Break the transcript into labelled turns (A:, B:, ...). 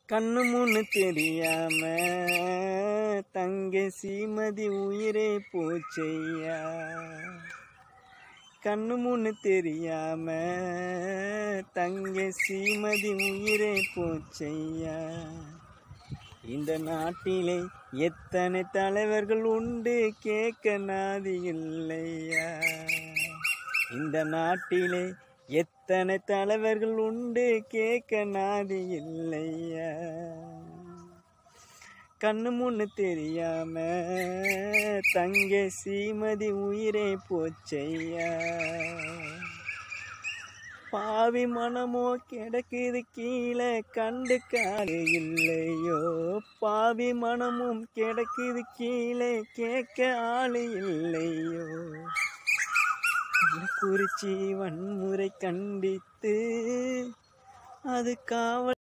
A: கண்ணு முன்னு தெரியாம தங்க சீமதி உயிரே போச்சையா கண்ணு முன்னு தெரியாம தங்க சீமதி உயிரே போச்சையா இந்த நாட்டிலே எத்தனை தலைவர்கள் உண்டு கேட்க நாதி இல்லையா இந்த நாட்டிலே எத்தனை தலைவர்கள் உண்டு கேட்க நாதி இல்லையா கண்ணு முன்னு தெரியாம தங்க சீமதி உயிரே போச்சையா பாவி மனமோ கிடக்குது கீழே கண்டு காடு இல்லையோ பாவி மனமும் கிடக்குது கீழே கேட்க ஆளு இல்லையோ குறிச்சி வன்முறை கண்டித்து அது காவல்